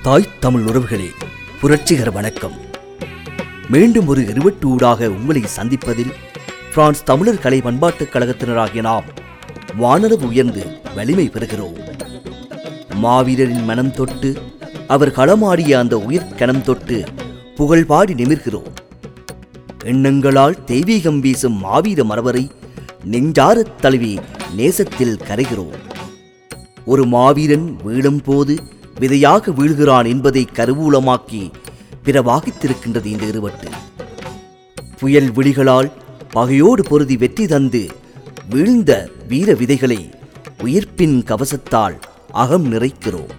தாய் தமிழ் உறவுகளே புரட்சிகர வணக்கம் மீண்டும் ஒரு இருவட்டு ஊடாக உங்களை சந்திப்பதில் பிரான்ஸ் தமிழர் கலை பண்பாட்டுக் கழகத்தினராகிய நாம் வானளவு உயர்ந்து வலிமை பெறுகிறோம் மாவீரரின் மனம் தொட்டு அவர் களமாடிய அந்த உயிர் கணம் தொட்டு புகழ் பாடி நிமிர்கிறோம் எண்ணங்களால் தெய்வீகம் வீசும் மாவீர மரவரை நெஞ்சாரத் தழுவி நேசத்தில் கரைகிறோம் ஒரு மாவீரன் வீழும் போது விதையாக வீழ்கிறான் என்பதை கருவூலமாக்கி பிறவாகித்திருக்கின்றது இந்த இருவட்டு புயல் விழிகளால் பகையோடு பொருதி வெற்றி தந்து வீழ்ந்த வீர விதைகளை உயிர்ப்பின் கவசத்தால் அகம் நிறைக்கிறோம்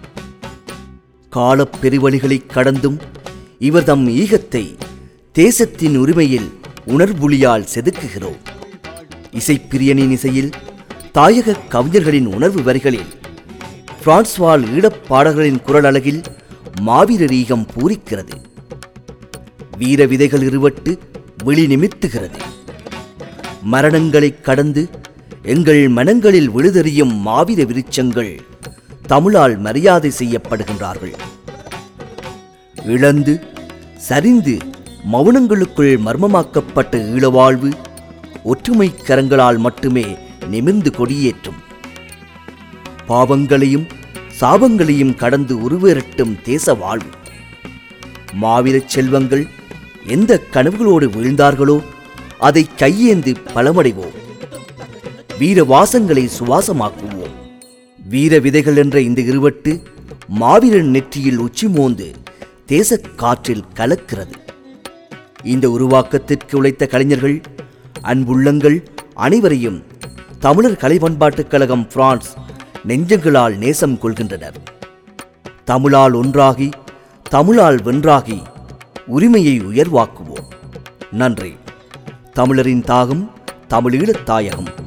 காலப் பெருவழிகளைக் கடந்தும் இவர் தம் ஈகத்தை தேசத்தின் உரிமையில் உணர்வுளியால் செதுக்குகிறோம் இசைப்பிரியனின் இசையில் தாயக கவிஞர்களின் உணர்வு வரிகளில் பிரான்ஸ்வால் ஈழப் பாடல்களின் குரல் அழகில் மாவீரர் ஈகம் பூரிக்கிறது வீர விதைகள் இருவட்டு விழி நிமித்துகிறது மரணங்களைக் கடந்து எங்கள் மனங்களில் விழுதெறியும் மாவீர விருட்சங்கள் தமிழால் மரியாதை செய்யப்படுகின்றார்கள் இழந்து சரிந்து மௌனங்களுக்குள் மர்மமாக்கப்பட்ட ஈழவாழ்வு ஒற்றுமை கரங்களால் மட்டுமே நிமிர்ந்து கொடியேற்றும் பாவங்களையும் சாபங்களையும் கடந்து உருவேறட்டும் தேச வாழ்வு மாவீரச் செல்வங்கள் எந்த கனவுகளோடு வீழ்ந்தார்களோ அதை கையேந்து பலமடைவோம் வீர வாசங்களை சுவாசமாக்குவோம் வீர விதைகள் என்ற இந்த இருவட்டு மாவீரன் நெற்றியில் உச்சி மோந்து தேசக் காற்றில் கலக்கிறது இந்த உருவாக்கத்திற்கு உழைத்த கலைஞர்கள் அன்புள்ளங்கள் அனைவரையும் தமிழர் கலை பண்பாட்டுக் கழகம் பிரான்ஸ் நெஞ்சங்களால் நேசம் கொள்கின்றனர் தமிழால் ஒன்றாகி தமிழால் வென்றாகி உரிமையை உயர்வாக்குவோம் நன்றி தமிழரின் தாகம் தமிழீழத் தாயகம்